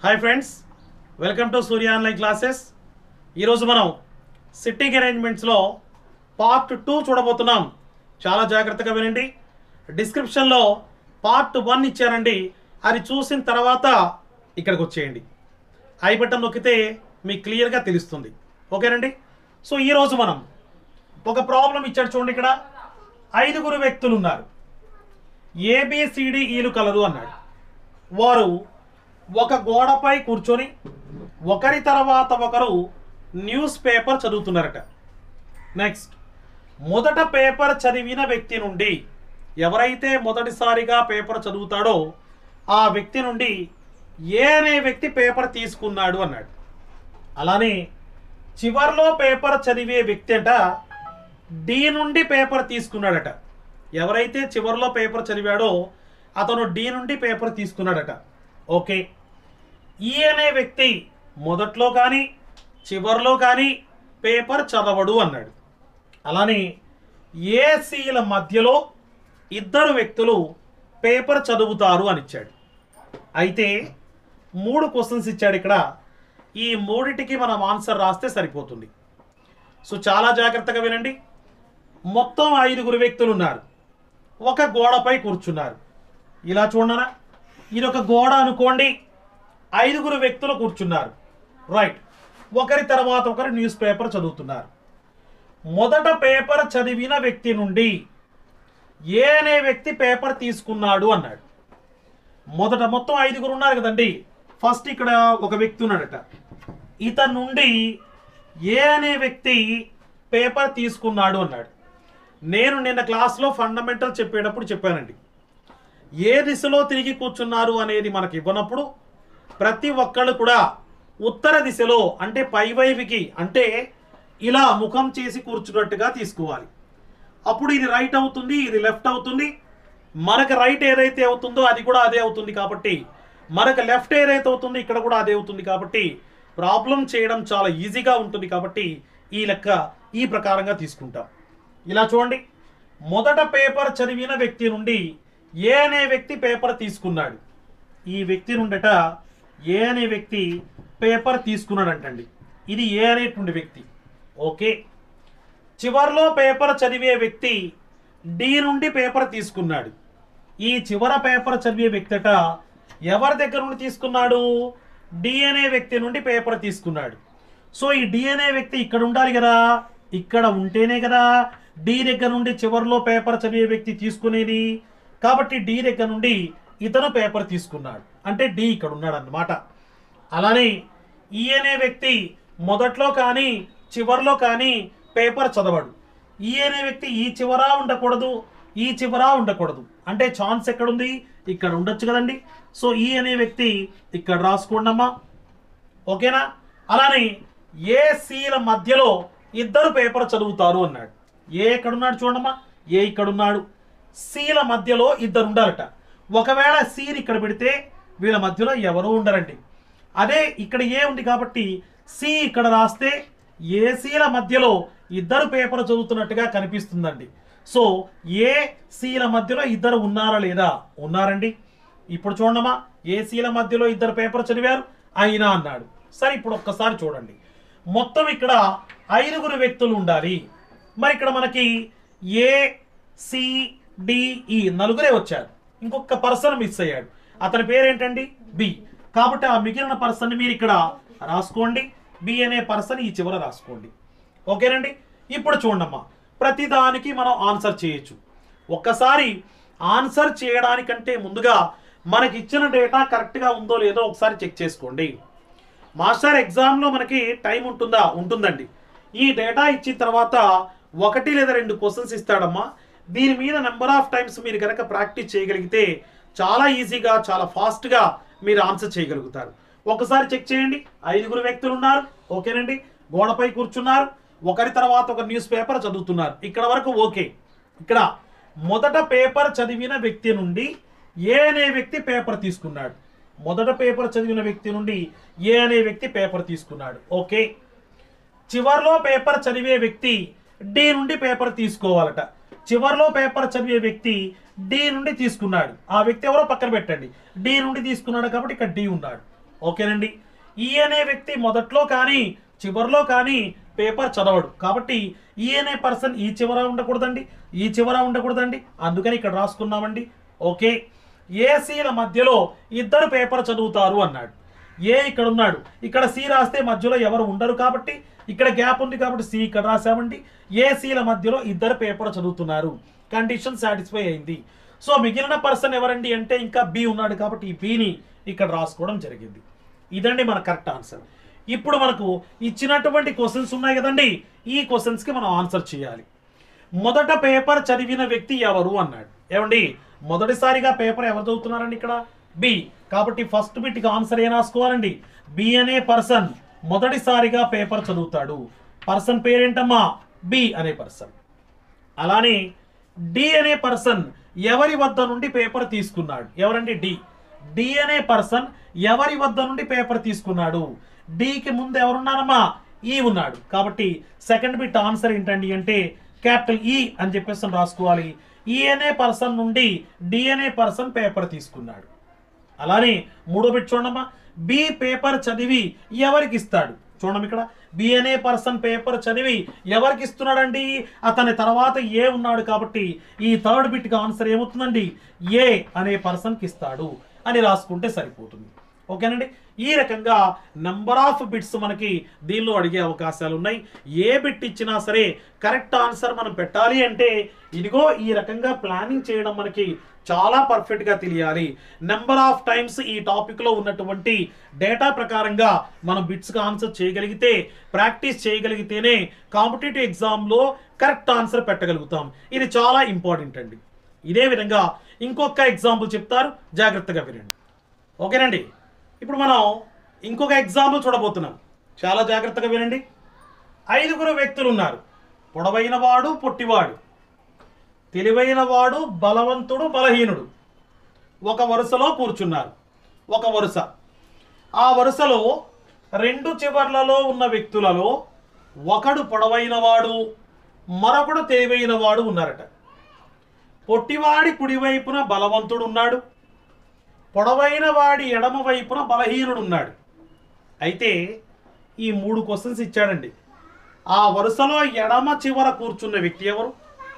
hi friends welcome to Surya online classes ఈరోజు మనం sitting అరేంజ్మెంట్స్లో part two చూడబోతున్నాం చాలా జాగ్రత్తగా వినండి డిస్క్రిప్షన్లో పార్ట్ వన్ ఇచ్చారండి అది చూసిన తర్వాత ఇక్కడికి వచ్చేయండి ఐ బటన్ నొక్కితే మీకు క్లియర్గా తెలుస్తుంది ఓకేనండి సో ఈరోజు మనం ఒక ప్రాబ్లం ఇచ్చాడు చూడండి ఇక్కడ ఐదుగురు వ్యక్తులు ఉన్నారు ఏబిసిడిఈలు కలదు అన్నాడు వారు ఒక గోడపై కూర్చొని ఒకరి తర్వాత ఒకరు న్యూస్ పేపర్ చదువుతున్నారట నెక్స్ట్ మొదట పేపర్ చదివిన వ్యక్తి నుండి ఎవరైతే మొదటిసారిగా పేపర్ చదువుతాడో ఆ వ్యక్తి నుండి ఏ అనే వ్యక్తి పేపర్ తీసుకున్నాడు అన్నాడు అలానే చివర్లో పేపర్ చదివే వ్యక్తి అంట డి నుండి పేపర్ తీసుకున్నాడట ఎవరైతే చివర్లో పేపర్ చదివాడో అతను డి నుండి పేపర్ తీసుకున్నాడట ఓకే ఈ అనే వ్యక్తి మొదట్లో కానీ చివర్లో కానీ పేపర్ చదవడు అన్నాడు అలానే ఏసీల మధ్యలో ఇద్దరు వ్యక్తులు పేపర్ చదువుతారు అని ఇచ్చాడు అయితే మూడు క్వశ్చన్స్ ఇచ్చాడు ఇక్కడ ఈ మూడిటికి మనం ఆన్సర్ రాస్తే సరిపోతుంది సో చాలా జాగ్రత్తగా వినండి మొత్తం ఐదుగురు వ్యక్తులు ఉన్నారు ఒక గోడపై కూర్చున్నారు ఇలా చూడనా ఇది ఒక గోడ అనుకోండి ఐదుగురు వ్యక్తులు కూర్చున్నారు రైట్ ఒకరి తర్వాత ఒకరు న్యూస్ పేపర్ చదువుతున్నారు మొదట పేపర్ చదివిన వ్యక్తి నుండి ఏ అనే వ్యక్తి పేపర్ తీసుకున్నాడు అన్నాడు మొదట మొత్తం ఐదుగురు ఉన్నారు కదండి ఫస్ట్ ఇక్కడ ఒక వ్యక్తి ఉన్నాడట ఇతని నుండి ఏ అనే వ్యక్తి పేపర్ తీసుకున్నాడు అన్నాడు నేను నిన్న క్లాస్లో ఫండమెంటల్ చెప్పేటప్పుడు చెప్పానండి ఏ దిశలో తిరిగి కూర్చున్నారు అనేది మనకి ఇవ్వనప్పుడు ప్రతి ఒక్కళ్ళు కూడా ఉత్తర దిశలో అంటే పైవైపుకి అంటే ఇలా ముఖం చేసి కూర్చున్నట్టుగా తీసుకోవాలి అప్పుడు ఇది రైట్ అవుతుంది ఇది లెఫ్ట్ అవుతుంది మనకు రైట్ ఏదైతే అవుతుందో అది కూడా అదే అవుతుంది కాబట్టి మనకు లెఫ్ట్ ఏదైతే అవుతుందో ఇక్కడ కూడా అదే అవుతుంది కాబట్టి ప్రాబ్లం చేయడం చాలా ఈజీగా ఉంటుంది కాబట్టి ఈ లెక్క ఈ ప్రకారంగా తీసుకుంటాం ఇలా చూడండి మొదట పేపర్ చదివిన వ్యక్తి నుండి ఏ అనే వ్యక్తి పేపర్ తీసుకున్నాడు ఈ వ్యక్తి నుండట ఏ అనే వ్యక్తి పేపర్ తీసుకున్నాడంటండి ఇది ఏ అనేటువంటి వ్యక్తి ఓకే చివర్లో పేపర్ చదివే వ్యక్తి డి నుండి పేపర్ తీసుకున్నాడు ఈ చివర పేపర్ చదివే వ్యక్తిట ఎవరి దగ్గర నుండి తీసుకున్నాడు డి అనే వ్యక్తి నుండి పేపర్ తీసుకున్నాడు సో ఈ డి అనే వ్యక్తి ఇక్కడ ఉండాలి కదా ఇక్కడ ఉంటేనే కదా డి దగ్గర నుండి చివరిలో పేపర్ చదివే వ్యక్తి తీసుకునేది కాబట్టి డి దగ్గర నుండి ఇతను పేపర్ తీసుకున్నాడు అంటే డి ఇక్కడ ఉన్నాడు అన్నమాట అలానే ఈ అనే వ్యక్తి మొదట్లో కానీ చివరిలో కానీ పేపర్ చదవడు ఈ అనే వ్యక్తి ఈ చివరా ఉండకూడదు ఈ చివరా ఉండకూడదు అంటే ఛాన్స్ ఎక్కడుంది ఇక్కడ ఉండొచ్చు కదండి సో ఈ అనే వ్యక్తి ఇక్కడ రాసుకోండమ్మా ఓకేనా అలానే ఏ సీల మధ్యలో ఇద్దరు పేపర్ చదువుతారు అన్నాడు ఏ ఎక్కడున్నాడు చూడమ్మా ఏ ఇక్కడున్నాడు సీల మధ్యలో ఇద్దరు ఉండాలట ఒకవేళ సీని ఇక్కడ పెడితే వీళ్ళ మధ్యలో ఎవరు ఉండరండి అదే ఇక్కడ ఏ ఉంది కాబట్టి సి ఇక్కడ రాస్తే ఏ సీల మధ్యలో ఇద్దరు పేపర్ చదువుతున్నట్టుగా కనిపిస్తుందండి సో ఏ సీల మధ్యలో ఇద్దరు ఉన్నారా లేదా ఉన్నారండి ఇప్పుడు చూడమ్మా ఏ సీల మధ్యలో ఇద్దరు పేపర్ చదివారు అయినా అన్నాడు సరే ఇప్పుడు ఒక్కసారి చూడండి మొత్తం ఇక్కడ ఐదుగురు వ్యక్తులు ఉండాలి మరి ఇక్కడ మనకి ఏ సిడిఈ నలుగురే వచ్చారు ఇంకొక పర్సన్ మిస్ అయ్యాడు అతని పేరేంటండి బి కాబట్టి ఆ మిగిలిన పర్సన్ మీరు ఇక్కడ రాసుకోండి బి అనే పర్సన్ ఈ చివర రాసుకోండి ఓకేనండి ఇప్పుడు చూడమ్మా ప్రతిదానికి మనం ఆన్సర్ చేయొచ్చు ఒక్కసారి ఆన్సర్ చేయడానికంటే ముందుగా మనకి ఇచ్చిన డేటా కరెక్ట్గా ఉందో లేదో ఒకసారి చెక్ చేసుకోండి మాస్టర్ ఎగ్జామ్లో మనకి టైం ఉంటుందా ఉంటుందండి ఈ డేటా ఇచ్చిన తర్వాత ఒకటి లేదా రెండు క్వశ్చన్స్ ఇస్తాడమ్మా దీని మీద నెంబర్ ఆఫ్ టైమ్స్ మీరు కనుక ప్రాక్టీస్ చేయగలిగితే చాలా ఈజీగా చాలా ఫాస్ట్గా మీరు ఆన్సర్ చేయగలుగుతారు ఒకసారి చెక్ చేయండి ఐదుగురు వ్యక్తులు ఉన్నారు ఓకేనండి గోడపై కూర్చున్నారు ఒకరి తర్వాత ఒక న్యూస్ పేపర్ చదువుతున్నారు ఇక్కడ వరకు ఓకే ఇక్కడ మొదట పేపర్ చదివిన వ్యక్తి నుండి ఏ అనే వ్యక్తి పేపర్ తీసుకున్నాడు మొదట పేపర్ చదివిన వ్యక్తి నుండి ఏ అనే వ్యక్తి పేపర్ తీసుకున్నాడు ఓకే చివర్లో పేపర్ చదివే వ్యక్తి డి నుండి పేపర్ తీసుకోవాలట చివర్లో పేపర్ చదివే వ్యక్తి డి నుండి తీసుకున్నాడు ఆ వ్యక్తి ఎవరో పక్కన పెట్టండి డి నుండి తీసుకున్నాడు కాబట్టి ఇక్కడ డి ఉన్నాడు ఓకేనండి ఈ అనే వ్యక్తి మొదట్లో కానీ చివరిలో కానీ పేపర్ చదవడు కాబట్టి ఈ అనే పర్సన్ ఈ చివర ఉండకూడదండి ఈ చివర ఉండకూడదండి అందుకని ఇక్కడ రాసుకున్నామండి ఓకే ఏసీల మధ్యలో ఇద్దరు పేపర్ చదువుతారు అన్నాడు ఏ ఇక్కడ ఉన్నాడు ఇక్కడ సి రాస్తే మధ్యలో ఎవరు ఉండరు కాబట్టి ఇక్కడ గ్యాప్ ఉంది కాబట్టి సి ఇక్కడ రాసామండి ఏసీల మధ్యలో ఇద్దరు పేపర్ చదువుతున్నారు కండిషన్ సాటిస్ఫై అయింది సో మిగిలిన పర్సన్ ఎవరండి అంటే ఇంకా బి ఉన్నాడు కాబట్టి ఈ బిని ఇక్కడ రాసుకోవడం జరిగింది ఇదండి మన కరెక్ట్ ఆన్సర్ ఇప్పుడు మనకు ఇచ్చినటువంటి క్వశ్చన్స్ ఉన్నాయి కదండి ఈ క్వశ్చన్స్కి మనం ఆన్సర్ చేయాలి మొదట పేపర్ చదివిన వ్యక్తి ఎవరు అన్నాడు ఏమండి మొదటిసారిగా పేపర్ ఎవరు చదువుతున్నారండి ఇక్కడ బి కాబట్టి ఫస్ట్ బిట్కి ఆన్సర్ ఏం రాసుకోవాలండి బి అనే పర్సన్ మొదటిసారిగా పేపర్ చదువుతాడు పర్సన్ పేరేంటమ్మా బి అనే పర్సన్ అలానే డి అనే పర్సన్ ఎవరి వద్ద నుండి పేపర్ తీసుకున్నాడు ఎవరండి డి డి అనే పర్సన్ ఎవరి వద్ద నుండి పేపర్ తీసుకున్నాడు డికి ముందు ఎవరున్నారమ్మా ఈ ఉన్నాడు కాబట్టి సెకండ్ బిట్ ఆన్సర్ ఏంటండి అంటే క్యాపిటల్ ఈ అని చెప్పేసి మనం రాసుకోవాలి ఈ అనే పర్సన్ నుండి డి అనే పర్సన్ పేపర్ తీసుకున్నాడు అలానే మూడో బిట్ చూడమ్మా బి పేపర్ చదివి ఎవరికి ఇస్తాడు చూడడం ఇక్కడ బి అనే పర్సన్ పేపర్ చదివి ఎవరికి ఇస్తున్నాడండి అతని తర్వాత ఏ ఉన్నాడు కాబట్టి ఈ థర్డ్ బిట్కి ఆన్సర్ ఏమవుతుందండి ఏ అనే పర్సన్కి ఇస్తాడు అని రాసుకుంటే సరిపోతుంది ఓకేనండి ఈ రకంగా నంబర్ ఆఫ్ బిట్స్ మనకి దీనిలో అడిగే అవకాశాలు ఉన్నాయి ఏ బిట్ ఇచ్చినా సరే కరెక్ట్ ఆన్సర్ మనం పెట్టాలి అంటే ఇదిగో ఈ రకంగా ప్లానింగ్ చేయడం మనకి చాలా పర్ఫెక్ట్గా తెలియాలి నెంబర్ ఆఫ్ టైమ్స్ ఈ టాపిక్లో ఉన్నటువంటి డేటా ప్రకారంగా మనం బిట్స్కి ఆన్సర్ చేయగలిగితే ప్రాక్టీస్ చేయగలిగితేనే కాంపిటేటివ్ ఎగ్జామ్లో కరెక్ట్ ఆన్సర్ పెట్టగలుగుతాం ఇది చాలా ఇంపార్టెంట్ అండి ఇదే విధంగా ఇంకొక ఎగ్జాంపుల్ చెప్తారు జాగ్రత్తగా వినండి ఓకేనండి ఇప్పుడు మనం ఇంకొక ఎగ్జాంపుల్ చూడబోతున్నాం చాలా జాగ్రత్తగా వినండి ఐదుగురు వ్యక్తులు ఉన్నారు పొడవైన వాడు పొట్టివాడు తెలివైన వాడు బలవంతుడు బలహీనుడు ఒక వరుసలో కూర్చున్నారు ఒక వరుస ఆ వరుసలో రెండు చివర్లలో ఉన్న వ్యక్తులలో ఒకడు పొడవైన వాడు మరొకడు తెలివైన వాడు ఉన్నారట పొట్టివాడి కుడివైపున బలవంతుడు ఉన్నాడు పొడవైన వాడి ఎడమ వైపున బలహీనుడు ఉన్నాడు అయితే ఈ మూడు క్వశ్చన్స్ ఇచ్చాడండి ఆ వరుసలో ఎడమ చివర కూర్చున్న వ్యక్తి ఎవరు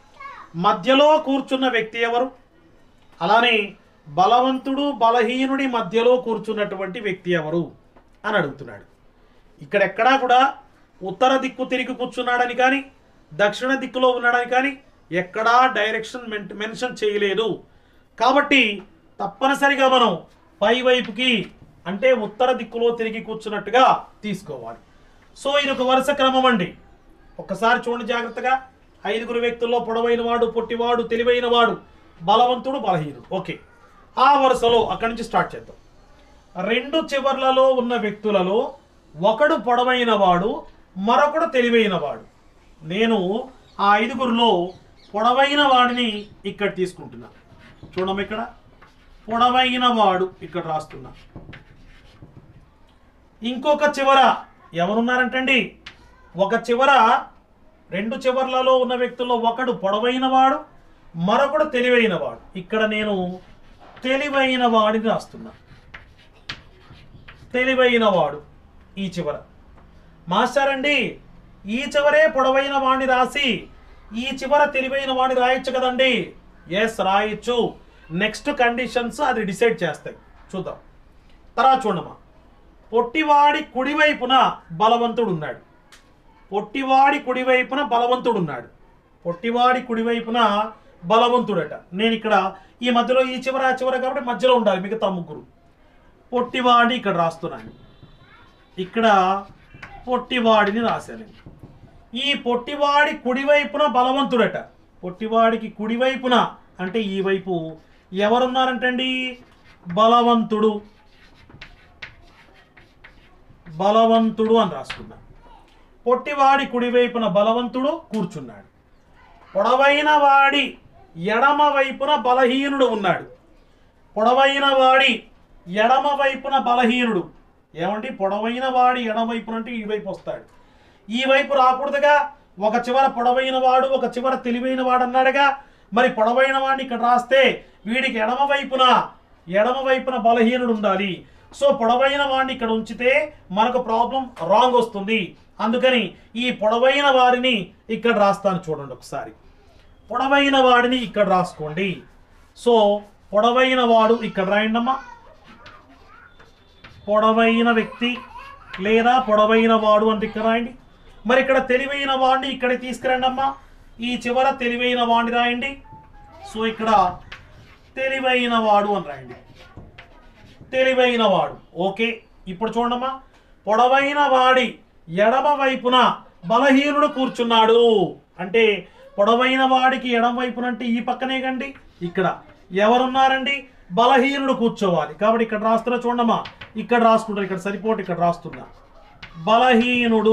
మధ్యలో కూర్చున్న వ్యక్తి ఎవరు అలానే బలవంతుడు బలహీనుడి మధ్యలో కూర్చున్నటువంటి వ్యక్తి ఎవరు అని అడుగుతున్నాడు ఇక్కడెక్కడా కూడా ఉత్తర దిక్కు తిరిగి కూర్చున్నాడని కానీ దక్షిణ దిక్కులో ఉన్నాడని కానీ ఎక్కడా డైరెక్షన్ మెన్- మెన్షన్ చేయలేదు కాబట్టి తప్పనిసరిగా మనం పై వైపుకి అంటే ఉత్తర దిక్కులో తిరిగి కూర్చున్నట్టుగా తీసుకోవాలి సో ఇది ఒక వరుస క్రమం అండి ఒక్కసారి చూడండి జాగ్రత్తగా ఐదుగురు వ్యక్తుల్లో పొడవైన వాడు పొట్టివాడు తెలివైన వాడు బలవంతుడు బలహీనుడు ఓకే ఆ వరుసలో అక్కడి నుంచి స్టార్ట్ చేద్దాం రెండు చివర్లలో ఉన్న వ్యక్తులలో ఒకడు పొడవైన వాడు మరొకడు తెలివైన వాడు నేను ఆ ఐదుగురిలో పొడవైన వాడిని ఇక్కడ తీసుకుంటున్నా చూడమ్మ ఇక్కడ పొడవైన వాడు ఇక్కడ రాస్తున్నా ఇంకొక చివర ఎవరున్నారంటండి ఒక చివర రెండు చివర్లలో ఉన్న వ్యక్తుల్లో ఒకడు పొడవైన వాడు మరొకడు తెలివైన వాడు ఇక్కడ నేను తెలివైన వాడిని రాస్తున్నా తెలివైన వాడు ఈ చివర మాస్టర్ అండి ఈ చివరే పొడవైన వాడిని రాసి ఈ చివర తెలివైన వాడిని రాయొచ్చు కదండి ఎస్ రాయొచ్చు నెక్స్ట్ కండిషన్స్ అది డిసైడ్ చేస్తాయి చూద్దాం తర్వాత చూడమ్మా పొట్టివాడి కుడివైపున బలవంతుడు ఉన్నాడు పొట్టివాడి కుడివైపున బలవంతుడు ఉన్నాడు పొట్టివాడి కుడివైపున బలవంతుడట నేను ఇక్కడ ఈ మధ్యలో ఈ చివర ఆ చివర కాబట్టి మధ్యలో ఉండాలి మిగతా ముగ్గురు పొట్టివాడి ఇక్కడ రాస్తున్నాను ఇక్కడ పొట్టివాడిని రాశాను ఈ పొట్టివాడి కుడివైపున బలవంతుడట పొట్టివాడికి కుడివైపున అంటే ఈ వైపు ఎవరున్నారంటండి బలవంతుడు బలవంతుడు అని రాసుకున్నా పొట్టివాడి కుడివైపున బలవంతుడు కూర్చున్నాడు పొడవైన వాడి ఎడమ వైపున బలహీనుడు ఉన్నాడు పొడవైన వాడి ఎడమ వైపున బలహీనుడు ఏమండి పొడవైన వాడి ఎడమ వైపున అంటే ఈ వైపు వస్తాడు ఈ వైపు రాకూడదుగా ఒక చివర పొడవైన వాడు ఒక చివర తెలివైన వాడు అన్నాడుగా మరి పొడవైన వాడిని ఇక్కడ రాస్తే వీడికి ఎడమ వైపున ఎడమ వైపున బలహీనుడు ఉండాలి సో పొడవైన వాడిని ఇక్కడ ఉంచితే మనకు ప్రాబ్లం రాంగ్ వస్తుంది అందుకని ఈ పొడవైన వారిని ఇక్కడ రాస్తాను చూడండి ఒకసారి పొడవైన వాడిని ఇక్కడ రాసుకోండి సో పొడవైన వాడు ఇక్కడ రాయండమ్మా పొడవైన వ్యక్తి లేదా పొడవైన వాడు అంటే ఇక్కడ రాయండి మరి ఇక్కడ తెలివైన వాడిని ఇక్కడ తీసుకురండి అమ్మా ఈ చివర తెలివైన వాడిని రాయండి సో ఇక్కడ తెలివైన వాడు అని రాయండి తెలివైన వాడు ఓకే ఇప్పుడు చూడమ్మా పొడవైన వాడి ఎడమ వైపున బలహీనుడు కూర్చున్నాడు అంటే పొడవైన వాడికి ఎడమ వైపున అంటే ఈ పక్కనే కండి ఇక్కడ ఎవరున్నారండి బలహీనుడు కూర్చోవాలి కాబట్టి ఇక్కడ రాస్తున్నా చూడమ్మా ఇక్కడ రాసుకుంటారు ఇక్కడ సరిపోటు ఇక్కడ రాస్తున్నా బలహీనుడు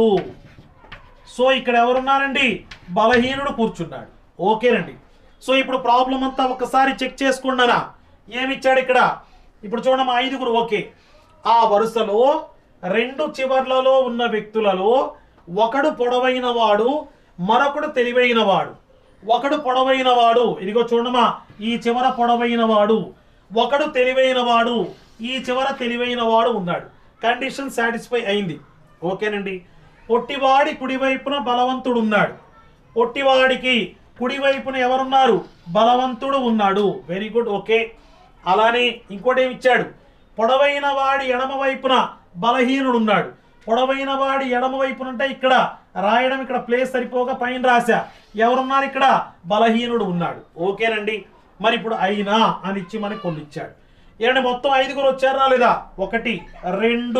సో ఇక్కడ ఎవరున్నారండి బలహీనుడు కూర్చున్నాడు ఓకేనండి సో ఇప్పుడు ప్రాబ్లం అంతా ఒకసారి చెక్ చేసుకున్నారా ఏమిచ్చాడు ఇక్కడ ఇప్పుడు చూడమ్మా ఐదుగురు ఓకే ఆ వరుసలో రెండు చివర్లలో ఉన్న వ్యక్తులలో ఒకడు పొడవైన వాడు మరొకడు తెలివైన వాడు ఒకడు పొడవైన వాడు ఇదిగో చూడమ్మా ఈ చివర పొడవైన వాడు ఒకడు తెలివైన వాడు ఈ చివర తెలివైన వాడు ఉన్నాడు కండిషన్ సాటిస్ఫై అయింది ఓకేనండి పొట్టివాడి కుడివైపున బలవంతుడు ఉన్నాడు పొట్టివాడికి కుడివైపున ఎవరున్నారు బలవంతుడు ఉన్నాడు వెరీ గుడ్ ఓకే అలానే ఇంకోటి ఏమి ఇచ్చాడు పొడవైన వాడి ఎడమ వైపున బలహీనుడు ఉన్నాడు పొడవైన వాడి ఎడమ వైపున అంటే ఇక్కడ రాయడం ఇక్కడ ప్లేస్ సరిపోగా పైన రాశా ఎవరున్నారు ఇక్కడ బలహీనుడు ఉన్నాడు ఓకేనండి మరి ఇప్పుడు అయినా అని ఇచ్చి మనకి కొన్ని ఇచ్చాడు ఏమంటే మొత్తం ఐదుగురు వచ్చారా లేదా ఒకటి రెండు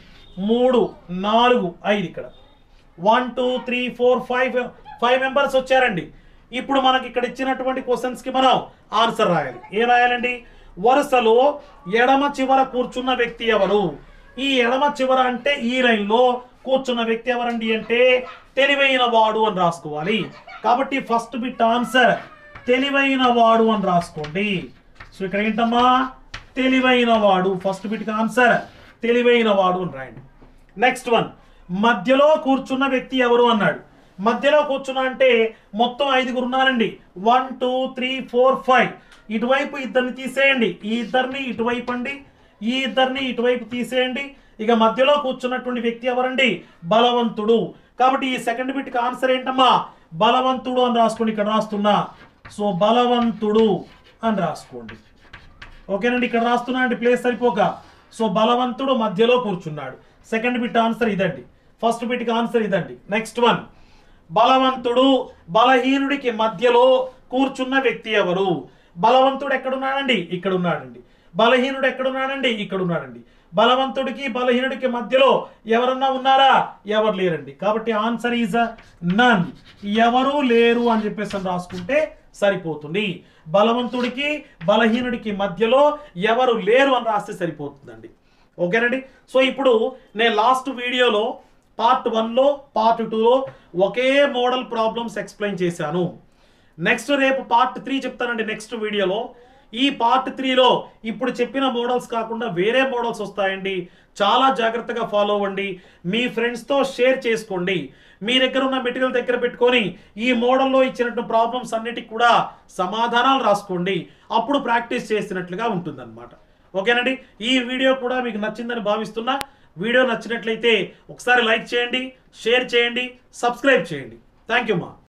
మూడు నాలుగు ఐదు ఇక్కడ one two three four five five members వచ్చారండి ఇప్పుడు మనకి ఇక్కడ ఇచ్చినటువంటి క్వశ్చన్స్కి మనం ఆన్సర్ రాయాలి ఏ రాయాలండి వరుసలో ఎడమ చివర కూర్చున్న వ్యక్తి ఎవరు ఈ ఎడమ చివర అంటే ఈ లైన్లో కూర్చున్న వ్యక్తి ఎవరండి అంటే తెలివైన వాడు అని రాసుకోవాలి కాబట్టి ఫస్ట్ బిట్ ఆన్సర్ తెలివైన వాడు అని రాసుకోండి సో ఇక్కడ ఏంటమ్మా తెలివైన వాడు ఫస్ట్ బిట్కి ఆన్సర్ తెలివైన వాడు అని రాయండి నెక్స్ట్ వన్ మధ్యలో కూర్చున్న వ్యక్తి ఎవరు అన్నాడు మధ్యలో కూర్చున్నా అంటే మొత్తం ఐదుగురు ఉన్నారండి one two three four five ఇటువైపు ఇద్దరిని తీసేయండి ఈ ఇద్దరిని ఇటువైపు అండి ఈ ఇద్దరిని ఇటువైపు తీసేయండి ఇక మధ్యలో కూర్చున్నటువంటి వ్యక్తి ఎవరండి బలవంతుడు కాబట్టి ఈ సెకండ్ బిట్కి ఆన్సర్ ఏంటమ్మా బలవంతుడు అని రాసుకోండి ఇక్కడ రాస్తున్నా సో బలవంతుడు అని రాసుకోండి ఓకేనండి ఇక్కడ రాస్తున్నా అండి ప్లేస్ సరిపోక సో బలవంతుడు మధ్యలో కూర్చున్నాడు సెకండ్ బిట్ ఆన్సర్ ఇదండి ఫస్ట్ బిట్కి ఆన్సర్ ఇదండి నెక్స్ట్ వన్ బలవంతుడు బలహీనుడికి మధ్యలో కూర్చున్న వ్యక్తి ఎవరు బలవంతుడు ఎక్కడున్నాడండి ఇక్కడ ఉన్నాడండి బలహీనుడు ఎక్కడున్నాడండి ఇక్కడ ఉన్నాడండి బలవంతుడికి బలహీనుడికి మధ్యలో ఎవరన్నా ఉన్నారా ఎవరు లేరండి కాబట్టి ఆన్సర్ ఈజ్ నన్ ఎవరు లేరు అని చెప్పేసి అని రాసుకుంటే సరిపోతుంది బలవంతుడికి బలహీనుడికి మధ్యలో ఎవరు లేరు అని రాస్తే సరిపోతుందండి ఓకేనండి సో ఇప్పుడు నేను లాస్ట్ వీడియోలో పార్ట్ వన్లో పార్ట్ టూలో ఒకే మోడల్ ప్రాబ్లమ్స్ ఎక్స్ప్లెయిన్ చేశాను నెక్స్ట్ రేపు పార్ట్ త్రీ చెప్తానండి నెక్స్ట్ వీడియోలో ఈ పార్ట్ త్రీలో ఇప్పుడు చెప్పిన మోడల్స్ కాకుండా వేరే మోడల్స్ వస్తాయండి చాలా జాగ్రత్తగా ఫాలో అవ్వండి మీ ఫ్రెండ్స్తో షేర్ చేసుకోండి మీ దగ్గర ఉన్న మెటీరియల్ దగ్గర పెట్టుకొని ఈ మోడల్లో ఇచ్చినట్టు ప్రాబ్లమ్స్ అన్నిటికి కూడా సమాధానాలు రాసుకోండి అప్పుడు ప్రాక్టీస్ చేసినట్లుగా ఉంటుందన్నమాట ఓకేనండి ఈ వీడియో కూడా మీకు నచ్చిందని భావిస్తున్నా వీడియో నచ్చినట్లయితే ఒకసారి లైక్ చేయండి షేర్ చేయండి సబ్స్క్రైబ్ చేయండి థ్యాంక్ యూ మా